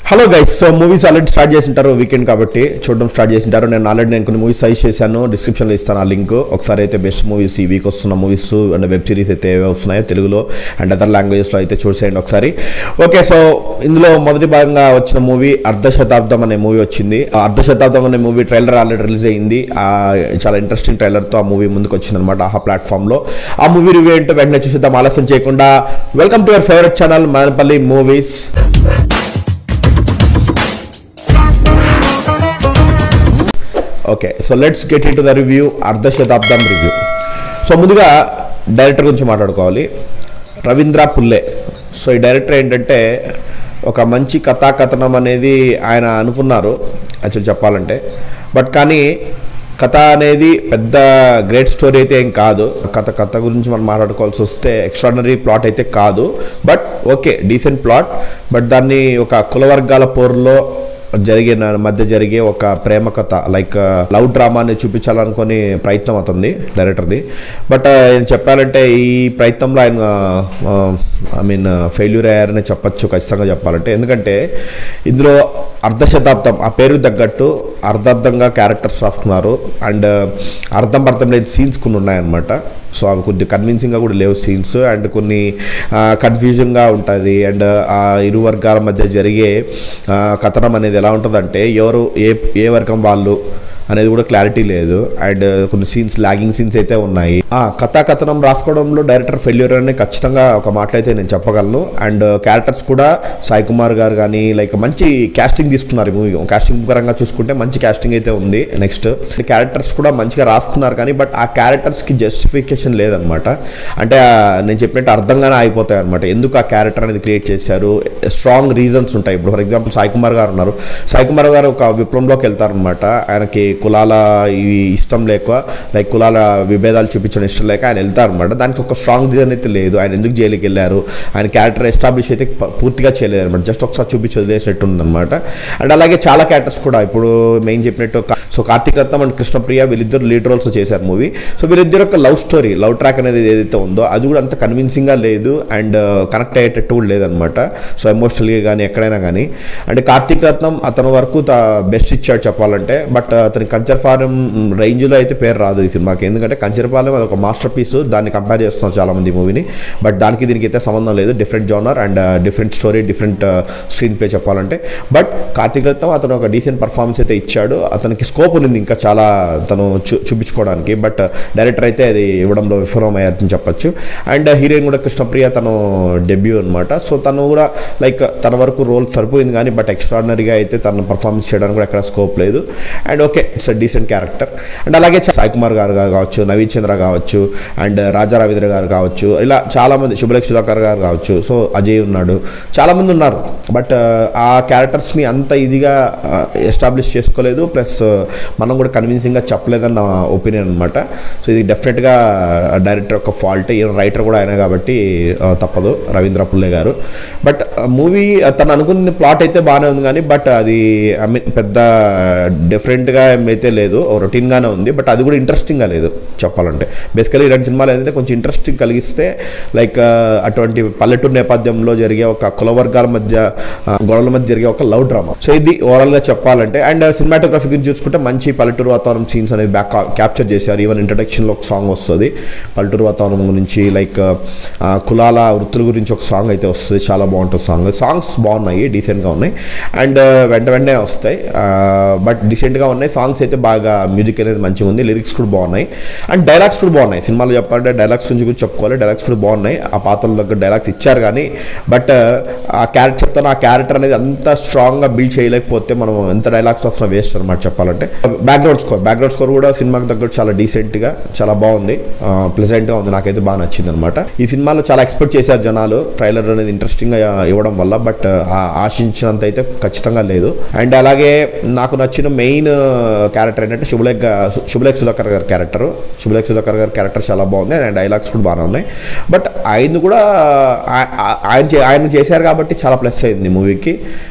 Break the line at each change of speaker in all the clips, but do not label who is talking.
hello guys so movies already start చేసింటారు weekend కాబట్టి చూడడం స్టార్ట్ చేసింటారు నేను ఆల్రెడీ నేను కొన్ని మూవీస్ సజెస్ట్ చేశాను డిస్క్రిప్షన్లో ఇస్తాను ఆ లింక్ ఒకసారి అయితే బెస్ట్ మూవీస్ ఈ వీక్ వస్తున్న మూవీస్ అండ్ వెబ్ సిరీస్ అయితే ఏవే వస్తున్నాయో తెలుగులో అండ్ అదర్ లాంగ్వేజెస్లో అయితే చూసేయండి ఒకసారి ఓకే సో ఇందులో మొదటి భాగంగా వచ్చిన మూవీ అర్ధ శతాబ్దం అనే మూవీ వచ్చింది ఆ అర్ధ శతాబ్దం అనే మూవీ ట్రైలర్ ఆల్రెడీ రిలీజ్ అయింది ఆ చాలా ఇంట్రెస్టింగ్ ట్రైలర్తో ఆ మూవీ ముందుకు వచ్చింది అనమాట ఆహా ప్లాట్ఫామ్లో ఆ మూవీ రివ్యూ ఏంటో వెంటనే చూసేద్దాం ఆలస్యం చేయకుండా welcome to your favourite channel Manapalli movies okay so let's get in to the review Ardha Shatabdam review so ముందుగా డైరెక్టర్ గురించి మాట్లాడుకోవాలి రవీంద్ర పుల్లే సో ఈ డైరెక్టర్ ఏంటంటే ఒక మంచి కథాకథనం అనేది ఆయన అనుకున్నారు యాక్చువల్ చెప్పాలంటే బట్ కానీ కథ అనేది పెద్ద గ్రేట్ స్టోరీ అయితే ఏం కాదు కథ కథ గురించి మనం మాట్లాడుకోవాల్సి వస్తే ఎక్స్ట్రాడినరీ ప్లాట్ అయితే కాదు but okay decent plot but దాన్ని ఒక కుల వర్గాల పోరులో జరిగిన మధ్య జరిగే ఒక ప్రేమ కథ లైక్ లవ్ డ్రామాని చూపించాలనుకుని ప్రయత్నం అవుతుంది డైరెక్టర్ది బట్ ఆయన చెప్పాలంటే ఈ ప్రయత్నంలో ఆయన ఐ మీన్ ఫెయిల్యూర్ అయ్యారని చెప్పచ్చు ఖచ్చితంగా చెప్పాలంటే ఎందుకంటే ఇందులో అర్ధ శతాబ్దం ఆ పేరు తగ్గట్టు అర్ధార్థంగా క్యారెక్టర్స్ రాసుకున్నారు అండ్ అర్థం అర్థం లేని సీన్స్ కొన్ని ఉన్నాయన్నమాట సో అవి కొద్ది కన్విన్సింగ్గా కూడా లేవు సీన్స్ అండ్ కొన్ని కన్ఫ్యూజన్గా ఉంటుంది అండ్ ఆ ఇరు వర్గాల మధ్య జరిగే ఆ, కథనం అనేది ఎలా ఉంటుందంటే ఎవరు ఏ ఏ వర్గం వాళ్ళు అనేది కూడా క్లారిటీ లేదు అండ్ కొన్ని సీన్స్ లాగింగ్ సీన్స్ అయితే ఉన్నాయి ఆ కథా కథనం రాసుకోవడంలో డైరెక్టర్ ఫెయిల్యూర్ అని ఖచ్చితంగా ఒక మాటలు అయితే నేను చెప్పగలను అండ్ క్యారెక్టర్స్ కూడా సాయి కుమార్ గారు కానీ లైక్ మంచి క్యాస్టింగ్ తీసుకున్నారు ఈ మూవీ కాస్టింగ్ పరంగా చూసుకుంటే మంచి క్యాస్టింగ్ అయితే ఉంది నెక్స్ట్ క్యారెక్టర్స్ కూడా మంచిగా రాసుకున్నారు కానీ బట్ ఆ క్యారెక్టర్స్కి జస్టిఫికేషన్ లేదనమాట అంటే ఆ, నేను చెప్పినట్టు అర్థంగానే అయిపోతాయి అనమాట ఎందుకు ఆ క్యారెక్టర్ అనేది క్రియేట్ చేశారు స్ట్రాంగ్ రీజన్స్ ఉంటాయి ఇప్పుడు ఫర్ ఎగ్జాంపుల్ సాయి కుమార్ గారు ఉన్నారు సాయి కుమార్ గారు ఒక విప్లవంలోకి వెళ్తారనమాట ఆయనకి కులాల ఇవి ఇష్టం లేక లైక్ కులాల విభేదాలు చూపించడం ఇష్టం లేక ఆయన వెళ్తారనమాట దానికి ఒక స్ట్రాంగ్ రీజన్ అయితే లేదు ఆయన ఎందుకు జైలుకి వెళ్ళారు ఆయన క్యారెక్టర్ ఎస్టాబ్లిష్ అయితే ప- పూర్తిగా చేయలేదు అనమాట జస్ట్ ఒకసారి చూపించి వదిలేసినట్టు ఉందన్నమాట అండ్ అలాగే చాలా క్యారెక్టర్స్ కూడా ఇప్పుడు మెయిన్ చెప్పినట్టు కా- సో కార్తీక్ రత్నం అండ్ కృష్ణప్రియ వీళ్ళిద్దరు లీడ్ రోల్స్ చేశారు మూవీ సో వీళ్ళిద్దరు ఒక లవ్ స్టోరీ లవ్ ట్రాక్ అనేది ఏదైతే ఉందో అది కూడా అంత కన్విన్సింగ్గా లేదు అండ్ కనెక్ట్ అయ్యేటట్టు కూడా లేదనమాట సో ఎమోషనల్గా కానీ ఎక్కడైనా కానీ అంటే కార్తీక్ రత్నం అతని వరకు బెస్ట్ ఇచ్చాడు చెప్పాలంటే బట్ అతని కంచర్ ఫారం రేంజ్లో అయితే పేరు రాదు ఈ సినిమాకి ఎందుకంటే కంచరపాలెం అది ఒక మాస్టర్ పీస్ దాన్ని కంపేర్ చేస్తున్నాం చాలా మంది మూవీని బట్ దానికి దీనికి అయితే సంబంధం లేదు different genre and different story different screenplay చెప్పాలంటే బట్ కార్తీక్ రత్నం అతను ఒక డీసెంట్ పర్ఫార్మెన్స్ అయితే ఇచ్చాడు అతనికి స్కోప్ ఉంది ఇంకా చాలా తను చూ చూపించుకోవడానికి బట్ డైరెక్టర్ అయితే అది ఇవ్వడంలో విఫలం అయ్యారని చెప్పొచ్చు అండ్ హీరోయిన్ కూడా కృష్ణప్రియ తను డెబ్యూ అనమాట సో తను కూడా లైక్ తన వరకు రోల్ సరిపోయింది కానీ బట్ ఎక్స్ట్రాడినరీగా అయితే తను పర్ఫార్మెన్స్ చేయడానికి కూడా ఎక్కడ స్కోప్ లేదు and okay it's decent character and అలాగే చ- సాయి కుమార్ గారు గా- కావచ్చు నవీన్ చంద్ర కావచ్చు అండ్ రాజా రవీంద్ర గారు కావచ్చు ఇలా చాలామంది శుభలేఖ సుధాకర్ గారు కావచ్చు సో అజయ్ ఉన్నాడు చాలామంది ఉన్నారు బట్ ఆ క్యారెక్టర్స్ని అంత ఇదిగా ఎస్టాబ్లిష్ చేసుకోలేదు ప్లస్ మనం కూడా కన్విన్సింగ్గా చెప్పలేదని నా ఒపీనియన్ అనమాట సో ఇది డెఫినెట్గా డైరెక్టర్ యొక్క ఫాల్ట్ ఈయన రైటర్ కూడా ఆయన కాబట్టి ఆ, తప్పదు రవీంద్ర పుల్లే గారు బట్ మూవీ తను అనుకున్న ప్లాట్ అయితే బాగానే ఉంది కానీ బట్ అది ఐ మీన్ పెద్ద డిఫరెంట్గా ఏమైతే లేదు రొటీన్గానే ఉంది బట్ అది కూడా ఇంట్రెస్టింగ్గా లేదు చెప్పాలంటే బేసికలీ ఇలాంటి సినిమాలు ఏంటంటే కొంచెం ఇంట్రెస్టింగ్ కలిగిస్తే లైక్ అటువంటి పల్లెటూరు నేపథ్యంలో జరిగే ఒక కుల వర్గాల మధ్య ఆ, గొడవల మధ్య జరిగే ఒక లవ్ డ్రామా సో ఇది ఓవరాల్గా చెప్పాలంటే అండ్ సినిమాటోగ్రఫీ గురించి చూసుకుంటే మంచి పల్లెటూరు వాతావరణం సీన్స్ అనేది బ్యాక్ క్యాప్చర్ చేశారు ఈవెన్ ఇంట్రడక్షన్లో ఒక సాంగ్ వస్తుంది పల్లెటూరు వాతావరణం గురించి లైక్ ఆ, కులాల వృత్తుల గురించి ఒక సాంగ్ అయితే వస్తుంది చాలా బాగుంటుంది సాంగ్ సాంగ్స్ బాగున్నాయి డీసెంట్గా ఉన్నాయి అండ్ వెంట వెంటనే వస్తాయి బట్ డీసెంట్గా ఉన్నాయి సాంగ్స్ అయితే బాగా మ్యూజిక్ అనేది మంచిగా ఉంది లిరిక్స్ కూడా బాగున్నాయి అండ్ డైలాగ్స్ కూడా బాగున్నాయి సినిమాలో చెప్పాలంటే డైలాగ్స్ గురించి కూడా చెప్పుకోవాలి డైలాగ్స్ కూడా బాగున్నాయి ఆ పాత్రల దగ్గర డైలాగ్స్ ఇచ్చారు కానీ బట్ ఆ క్యారెక్టర్ చెప్తాను ఆ క్యారెక్టర్ అనేది అంత స్ట్రాంగ్గా బిల్డ్ చేయలేకపోతే మనం ఎంత డైలాగ్స్ వస్తున్నా వేస్ట్ అనమాట చెప్పాలంటే బ్యాక్గ్రౌండ్ స్కోర్ బ్యాక్గ్రౌండ్ స్కోర్ కూడా సినిమాకి తగ్గట్టు చాలా డీసెంట్గా చాలా బాగుంది ప్లెజెంట్గా ఉంది నాకైతే బాగా నచ్చింది అనమాట ఈ సినిమాలో చాలా ఎక్స్పెక్ట్ చేశారు జనాలు ట్రైలర్ అనేది ఇంట్రెస్టింగ్గా ఇవ్వడం వల్ల బట్ ఆశించినంత అయితే ఖచ్చితంగా లేదు అండ్ అలాగే నాకు నచ్చిన మెయిన్ క్యారెక్టర్ ఏంటంటే శుభలేఖ శుభలేఖ సుధాకర్ గారి క్యారెక్టర్ శుభలేఖ సుధాకర్ గారి క్యారెక్టర్ చాలా బాగుంది అండ్ డైలాగ్స్ కూడా బాగానే ఉన్నాయి బట్ ఆయన కూడా ఆ- ఆ- ఆయన చే- ఆయన చేశారు కాబట్టి చాలా ప్లస్ అయింది మూవీకి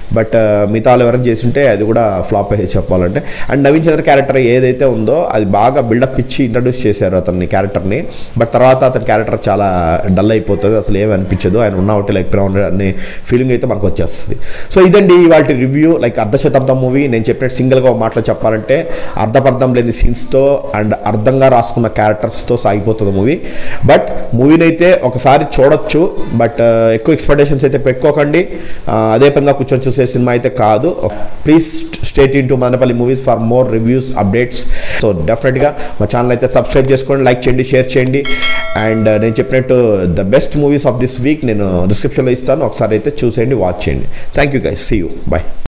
బట్ మిగతా వాళ్ళు ఎవరైనా చేస్తుంటే అది కూడా ఫ్లాప్ అయ్యే చెప్పాలంటే అండ్ నవీన్ చంద్ర క్యారెక్టర్ ఏదైతే ఉందో అది బాగా బిల్డప్ ఇచ్చి ఇంట్రడ్యూస్ చేశారు అతన్ని క్యారెక్టర్ని బట్ తర్వాత అతని క్యారెక్టర్ చాలా డల్ అయిపోతుంది అసలు ఏమి అనిపించదు ఆయన ఉన్న ఒకటి లైక్ అనే ఫీలింగ్ అయితే మనకు వచ్చేస్తుంది సో ఇదండి వాటి రివ్యూ లైక్ అర్ధ శతాబ్దం మూవీ నేను చెప్పినట్టు సింగిల్గా ఒక మాటలో చెప్పాలంటే అర్ధపర్థం లేని సీన్స్తో అండ్ అర్థంగా రాసుకున్న క్యారెక్టర్స్తో సాగిపోతుంది మూవీ బట్ మూవీని అయితే ఒకసారి చూడొచ్చు బట్ ఎక్కువ ఎక్స్పెక్టేషన్స్ అయితే పెట్టుకోకండి ఆ, అదే పనిగా కూర్చొని చూసే సినిమా అయితే కాదు please state in to Manapalli movies for more reviews updates so డెఫినెట్గా మా ఛానల్ అయితే సబ్స్క్రైబ్ చేసుకోండి లైక్ చేయండి షేర్ చేయండి అండ్ నేను చెప్పినట్టు the best movies of this week నేను డిస్క్రిప్షన్లో ఇస్తాను ఒకసారి అయితే చూసేయండి వాచ్ చేయండి thank you guys see you bye